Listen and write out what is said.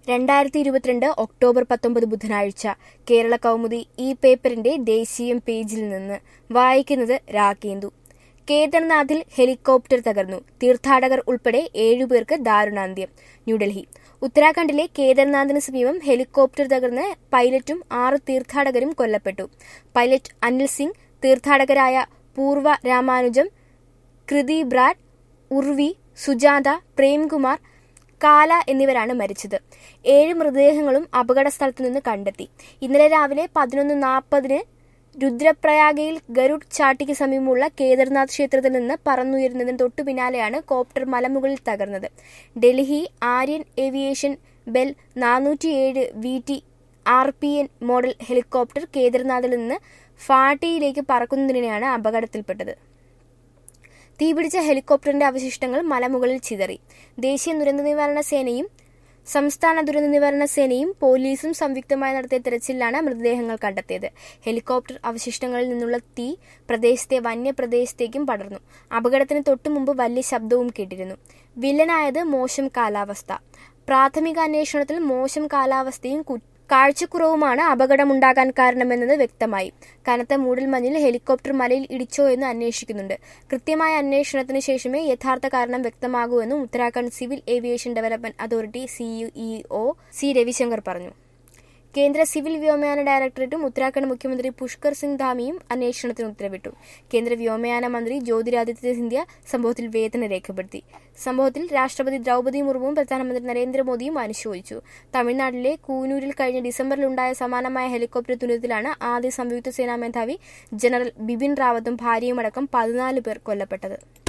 രണ്ടായിരത്തി ഇരുപത്തിരണ്ട് ഒക്ടോബർ പത്തൊമ്പത് ബുധനാഴ്ച കേരള കൗമുദി ഈ പേപ്പറിന്റെ ദേശീയം പേജിൽ നിന്ന് വായിക്കുന്നത് രാഗേന്ദു കേദർനാഥിൽ ഹെലികോപ്റ്റർ തകർന്നു തീർത്ഥാടകർ ഉൾപ്പെടെ ഏഴുപേർക്ക് ദാരുണാന്ത്യം ന്യൂഡൽഹി ഉത്തരാഖണ്ഡിലെ കേദർനാഥിന് സമീപം ഹെലികോപ്റ്റർ തകർന്ന് പൈലറ്റും ആറ് തീർത്ഥാടകരും കൊല്ലപ്പെട്ടു പൈലറ്റ് അനിൽ സിംഗ് തീർത്ഥാടകരായ പൂർവ രാമാനുജം കൃതി ബ്രാഡ് ഉർവി സുജാത പ്രേംകുമാർ കാല എന്നിവരാണ് മരിച്ചത് ഏഴ് മൃതദേഹങ്ങളും അപകട സ്ഥലത്തു നിന്ന് കണ്ടെത്തി ഇന്നലെ രാവിലെ പതിനൊന്ന് നാൽപ്പതിന് രുദ്രപ്രയാഗയിൽ ഗരുഡ് ചാട്ടിക്ക് സമീപമുള്ള കേദർനാഥ് ക്ഷേത്രത്തിൽ നിന്ന് പറന്നുയരുന്നതിന് തൊട്ടു പിന്നാലെയാണ് കോപ്റ്റർ മലമുകളിൽ തകർന്നത് ഡൽഹി ആര്യൻ ഏവിയേഷൻ ബെൽ നാനൂറ്റിയേഴ് V T R P N model helicopter കേദർനാഥിൽ നിന്ന് ഫാട്ടിയിലേക്ക് പറക്കുന്നതിനെയാണ് അപകടത്തിൽപ്പെട്ടത് തീപിടിച്ച ഹെലികോപ്റ്ററിന്റെ അവശിഷ്ടങ്ങൾ മലമുകളിൽ ചിതറി ദേശീയ ദുരന്ത നിവാരണ സേനയും സംസ്ഥാന ദുരന്ത നിവാരണ സേനയും പോലീസും സംയുക്തമായി നടത്തിയ തെരച്ചിലാണ് മൃതദേഹങ്ങൾ കണ്ടെത്തിയത് ഹെലികോപ്റ്റർ അവശിഷ്ടങ്ങളിൽ നിന്നുള്ള തീ പ്രദേശത്തെ വന്യപ്രദേശത്തേക്കും പടർന്നു അപകടത്തിന് തൊട്ടു മുമ്പ് വലിയ ശബ്ദവും കേട്ടിരുന്നു വില്ലനായത് മോശം കാലാവസ്ഥ പ്രാഥമിക അന്വേഷണത്തിൽ മോശം കാലാവസ്ഥയും കാഴ്ചക്കുറവുമാണ് അപകടമുണ്ടാകാൻ കാരണമെന്നത് വ്യക്തമായി കനത്ത മൂടൽമഞ്ഞിൽ ഹെലികോപ്റ്റർ മലയിൽ ഇടിച്ചോ എന്ന് അന്വേഷിക്കുന്നുണ്ട് കൃത്യമായ അന്വേഷണത്തിന് ശേഷമേ യഥാർത്ഥ കാരണം വ്യക്തമാകൂ എന്നും Uttarakhand civil aviation development authority CEO C Ravishankar പറഞ്ഞു കേന്ദ്ര സിവിൽ വ്യോമയാന ഡയറക്ടറേറ്റും ഉത്തരാഖണ്ഡ് മുഖ്യമന്ത്രി പുഷ്കർ സിംഗ് ധാമിയും അന്വേഷണത്തിന് ഉത്തരവിട്ടു കേന്ദ്ര വ്യോമയാന മന്ത്രി ജ്യോതിരാദിത്യ സിന്ധ്യ സംഭവത്തിൽ വേദന രേഖപ്പെടുത്തി സംഭവത്തിൽ രാഷ്ട്രപതി ദ്രൗപദി മുർമുവും പ്രധാനമന്ത്രി നരേന്ദ്രമോദിയും അനുശോചിച്ചു തമിഴ്നാട്ടിലെ കൂനൂരിൽ കഴിഞ്ഞ ഡിസംബറിലുണ്ടായ സമാനമായ ഹെലികോപ്റ്റർ ദുരന്തത്തിലാണ് ആദ്യ സംയുക്ത സേനാ മേധാവി ജനറൽ ബിപിൻ റാവത്തും ഭാര്യയുമടക്കം പതിനാല് പേർ കൊല്ലപ്പെട്ടത്